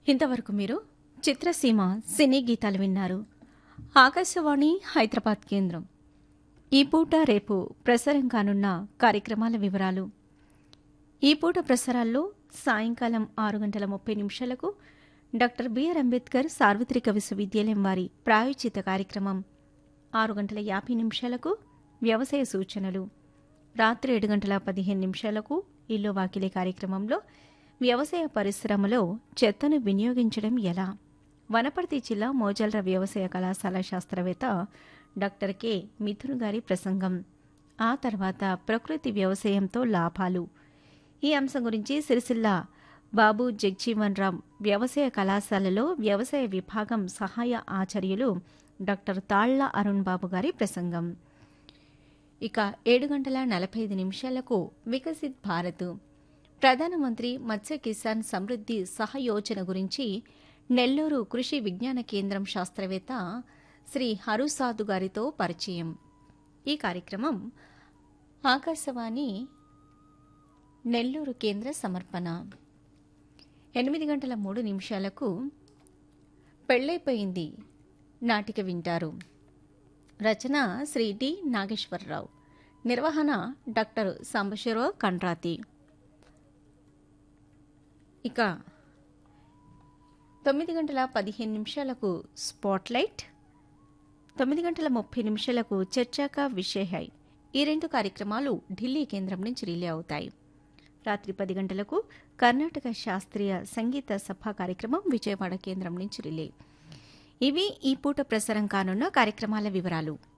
ఇంతవరకు మీరు చిత్రసీమ సినీ గీతాలు విన్నారు ఆకాశవాణి హైదరాబాద్ కేంద్రం ఈ పూట రేపు ప్రసారం కానున్న కార్యక్రమాల వివరాలు ఈ పూట ప్రసారాల్లో సాయంకాలం ఆరు గంటల ముప్పై నిమిషాలకు డాక్టర్ బిఆర్ అంబేద్కర్ సార్వత్రిక విశ్వవిద్యాలయం వారి ప్రాయోజిత కార్యక్రమం ఆరు గంటల యాభై నిమిషాలకు వ్యవసాయ సూచనలు రాత్రి ఏడు గంటల పదిహేను నిమిషాలకు ఇల్లు వాకిలే కార్యక్రమంలో వ్యవసాయ పరిశ్రమలో చెత్తను వినియోగించడం ఎలా వనపర్తి జిల్లా మోజల్ర వ్యవసాయ కళాశాల శాస్త్రవేత్త డాక్టర్ కె మిథున్ గారి ప్రసంగం ఆ తర్వాత ప్రకృతి వ్యవసాయంతో లాభాలు ఈ అంశం గురించి సిరిసిల్ల బాబు జగ్జీవన్ రామ్ వ్యవసాయ కళాశాలలో వ్యవసాయ విభాగం సహాయ ఆచార్యులు డాక్టర్ తాళ్ల అరుణ్ బాబు గారి ప్రసంగం ఇక ఏడు గంటల నలభై ఐదు నిమిషాలకు వికసిత్ భారత్ ప్రధానమంత్రి మత్స్య కిసాన్ సమృద్ధి సహయోజన గురించి నెల్లూరు కృషి విజ్ఞాన కేంద్రం శాస్త్రవేత్త శ్రీ హరుసాదు గారితో పరిచయం ఈ కార్యక్రమం ఆకాశవాణి నెల్లూరు కేంద్ర సమర్పణ ఎనిమిది గంటల మూడు నిమిషాలకు పెళ్ళైపోయింది నాటిక వింటారు రచన శ్రీ టి నాగేశ్వరరావు నిర్వహణ డాక్టర్ సాంబశివరావు కండ్రాతి ఇక తొమ్మిది గంటల పదిహేను నిమిషాలకు స్పాట్లైట్ తొమ్మిది గంటల ముప్పై నిమిషాలకు చర్చాక విషయహై ఈ రెండు కార్యక్రమాలు ఢిల్లీ కేంద్రం నుంచి రిలే అవుతాయి రాత్రి పది గంటలకు కర్ణాటక శాస్త్రీయ సంగీత సభ కార్యక్రమం విజయవాడ కేంద్రం నుంచి రిలే ఇవి ఈ పూట ప్రసారం కానున్న కార్యక్రమాల వివరాలు